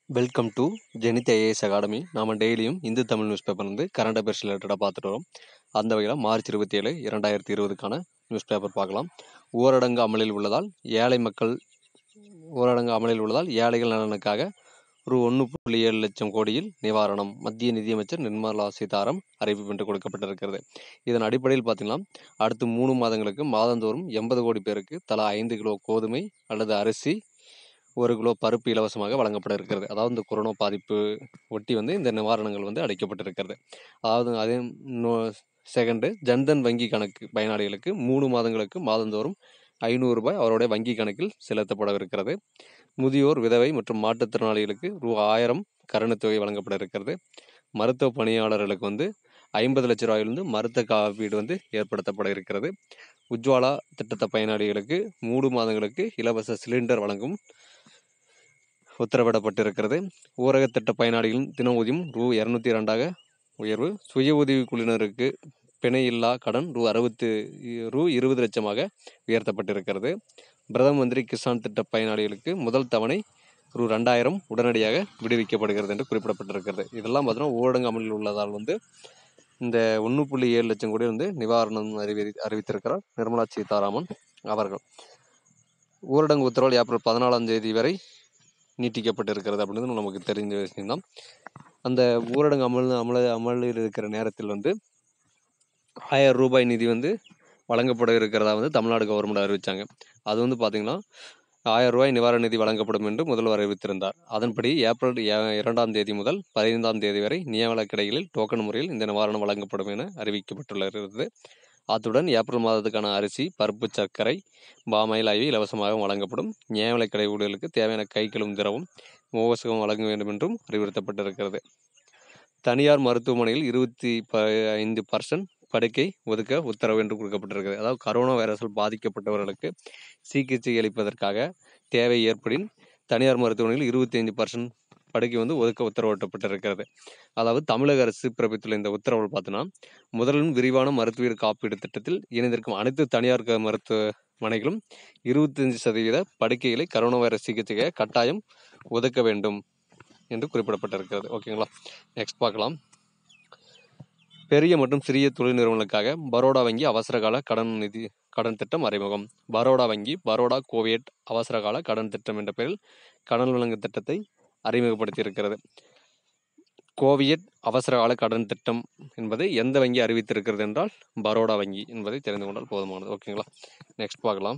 welcome to Zenith IAS academy நாம டெய்லியும் Hindu Tamil newspaper வந்து கரண்ட் அஃபேர்ஸ் ரிலேட்டடாக பார்த்துட்டு வரோம் அந்த வகையில் மார்ச் இருபத்தி ஏழு இரண்டாயிரத்தி இருபதுக்கான நியூஸ் பேப்பர் பார்க்கலாம் ஊரடங்கு அமலில் உள்ளதால் ஏழை மக்கள் ஊரடங்கு அமலில் உள்ளதால் ஏழைகள் நலனுக்காக ரூ ஒன்று புள்ளி ஏழு லட்சம் கோடியில் நிவாரணம் மத்திய நிதியமைச்சர் நிர்மலா சீதாராம் அறிவிப்பு என்று கொடுக்கப்பட்டிருக்கிறது இதன் அடிப்படையில் பார்த்தீங்கன்னா அடுத்த மூணு மாதங்களுக்கு மாதந்தோறும் எண்பது கோடி பேருக்கு தலா ஐந்து கிலோ கோதுமை அல்லது அரிசி ஒரு கிலோ பருப்பு இலவசமாக வழங்கப்பட இருக்கிறது அதாவது இந்த கொரோனா பாதிப்பு ஒட்டி வந்து இந்த நிவாரணங்கள் வந்து அளிக்கப்பட்டிருக்கிறது அதாவது அதே செகண்டு ஜன்தன் வங்கி கணக்கு பயனாளிகளுக்கு மூணு மாதங்களுக்கு மாதந்தோறும் ஐநூறு ரூபாய் அவருடைய வங்கி கணக்கில் செலுத்தப்படவிருக்கிறது முதியோர் விதவை மற்றும் மாற்றுத்திறனாளிகளுக்கு ரூ ஆயிரம் கருணைத் தொகை வழங்கப்பட இருக்கிறது மருத்துவ பணியாளர்களுக்கு வந்து ஐம்பது லட்ச ரூபாயிலிருந்து மருத்துவ காப்பீடு வந்து ஏற்படுத்தப்பட இருக்கிறது உஜ்வாலா திட்டத்த பயனாளிகளுக்கு மூணு மாதங்களுக்கு இலவச சிலிண்டர் வழங்கும் உத்தரவிடப்பட்டிருக்கிறது ஊரக திட்ட பயனாளிகளின் தின ஊதியம் ரூ இரநூத்தி இரண்டாக உயர்வு சுய உதவி குழுவினருக்கு பிணை இல்லா கடன் ரூ அறுபத்து ரூ இருபது லட்சமாக உயர்த்தப்பட்டிருக்கிறது பிரதம மந்திரி கிசான் திட்ட பயனாளிகளுக்கு முதல் தவணை ரூ ரெண்டாயிரம் உடனடியாக விடுவிக்கப்படுகிறது என்று குறிப்பிடப்பட்டிருக்கிறது இதெல்லாம் பார்த்தீங்கன்னா ஊரடங்கு அமலில் உள்ளதால் வந்து இந்த ஒன்று புள்ளி ஏழு லட்சம் கோடி வந்து நிவாரணம் அறிவி அறிவித்திருக்கிறார் நிர்மலா சீதாராமன் அவர்கள் ஊரடங்கு உத்தரவால் ஏப்ரல் பதினாலாம் தேதி வரை நீட்டிக்கப்பட்டிருக்கிறது அப்படின்றது நமக்கு தெரிஞ்ச விஷயம்தான் அந்த ஊரடங்கு அமல் அமல அமலில் இருக்கிற நேரத்தில் வந்து ஆயிரம் ரூபாய் நிதி வந்து வழங்கப்பட இருக்கிறதா வந்து தமிழ்நாடு கவர்மெண்ட் அறிவித்தாங்க அது வந்து பார்த்திங்கன்னா ஆயிரம் ரூபாய் நிவாரண நிதி வழங்கப்படும் என்று முதல்வர் அறிவித்திருந்தார் அதன்படி ஏப்ரல் இரண்டாம் தேதி முதல் பதினைந்தாம் தேதி வரை நியமன கிடைகளில் டோக்கன் முறையில் இந்த நிவாரணம் வழங்கப்படும் என அறிவிக்கப்பட்டுள்ளது அத்துடன் ஏப்ரல் மாதத்துக்கான அரிசி பருப்பு சர்க்கரை பாமாயில் ஆகியவை இலவசமாக வழங்கப்படும் நியாயவிலை கடை ஊழியர்களுக்கு தேவையான கை கழுவும் திரவம் மோகசகம் வழங்க வேண்டும் என்றும் அறிவுறுத்தப்பட்டிருக்கிறது தனியார் மருத்துவமனையில் இருபத்தி ப ஐந்து பர்சன்ட் படுக்கை ஒதுக்க உத்தரவு என்று கொடுக்கப்பட்டிருக்கிறது அதாவது கரோனா வைரஸால் பாதிக்கப்பட்டவர்களுக்கு சிகிச்சை அளிப்பதற்காக தேவை ஏற்படின் தனியார் மருத்துவமனையில் இருபத்தி ஐந்து பர்சன்ட் படுக்கை வந்து ஒதுக்க உத்தரவிட்டப்பட்டிருக்கிறது அதாவது தமிழக அரசு பிறப்பித்துள்ள இந்த உத்தரவு பார்த்தோன்னா முதலின் விரிவான மருத்துவ காப்பீடு திட்டத்தில் இணைந்திருக்கும் அனைத்து தனியார் மருத்துவமனைகளும் இருபத்தஞ்சு சதவீத படுக்கைகளை கரோனா வைரஸ் சிகிச்சைக்கு கட்டாயம் ஒதுக்க வேண்டும் என்று குறிப்பிடப்பட்டிருக்கிறது ஓகேங்களா நெக்ஸ்ட் பார்க்கலாம் பெரிய மற்றும் சிறிய தொழில் நிறுவனங்களுக்காக பரோடா வங்கி அவசரகால கடன் நிதி கடன் திட்டம் அறிமுகம் பரோடா வங்கி பரோடா கோவியட் அவசரகால கடன் திட்டம் என்ற பெயரில் கடன் வழங்கும் திட்டத்தை அறிமுகப்படுத்தி இருக்கிறது கோவியட் அவசரகால கடன் திட்டம் என்பது எந்த வங்கி அறிவித்திருக்கிறது என்றால் பரோடா வங்கி என்பதை தெரிந்து கொண்டால் போதுமானது ஓகேங்களா நெக்ஸ்ட் பார்க்கலாம்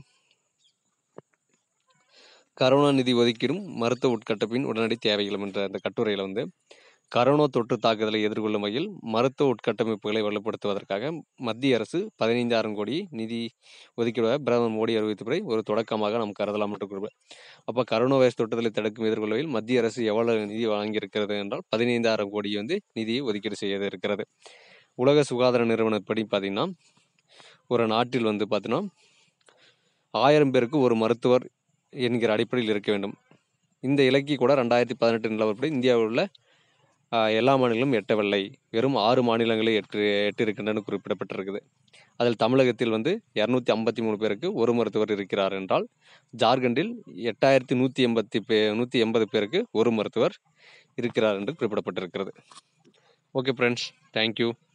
கரோனா நிதி ஒதுக்கீடும் மருத்துவ உட்கட்டப்பின் உடனடி தேவைகளும் என்ற அந்த கட்டுரையில் வந்து கரோனா தொற்று தாக்குதலை எதிர்கொள்ளும் வகையில் மருத்துவ உட்கட்டமைப்புகளை வலுப்படுத்துவதற்காக மத்திய அரசு பதினைந்தாயிரம் கோடி நிதி ஒதுக்கிடுவதாக பிரதமர் மோடி அறிவித்தபடி ஒரு தொடக்கமாக நாம் கருதலாம் என்று குறிப்பிட அப்போ கரோனா வைரஸ் தொற்றுதலை தடுக்கும் எதிர்கொள்வதில் மத்திய அரசு எவ்வளவு நிதி வாங்கியிருக்கிறது என்றால் பதினைந்தாயிரம் கோடி வந்து நிதியை ஒதுக்கீடு செய்ய இருக்கிறது உலக சுகாதார நிறுவனப்படி பார்த்தீங்கன்னா ஒரு நாட்டில் வந்து பார்த்தீங்கன்னா ஆயிரம் பேருக்கு ஒரு மருத்துவர் என்கிற அடிப்படையில் இருக்க வேண்டும் இந்த இலக்கி கூட ரெண்டாயிரத்தி பதினெட்டு நிலவரப்படி இந்தியாவில் உள்ள எல்லா மாநிலங்களும் எட்டவில்லை வெறும் ஆறு மாநிலங்களே எட்டு எட்டு இருக்கின்றன குறிப்பிடப்பட்டிருக்குது அதில் தமிழகத்தில் வந்து இரநூத்தி ஐம்பத்தி மூணு பேருக்கு ஒரு மருத்துவர் இருக்கிறார் என்றால் ஜார்க்கண்டில் எட்டாயிரத்தி நூற்றி எண்பத்தி பே நூற்றி எண்பது பேருக்கு ஒரு மருத்துவர் இருக்கிறார் என்று குறிப்பிடப்பட்டிருக்கிறது ஓகே ஃப்ரெண்ட்ஸ் தேங்க்யூ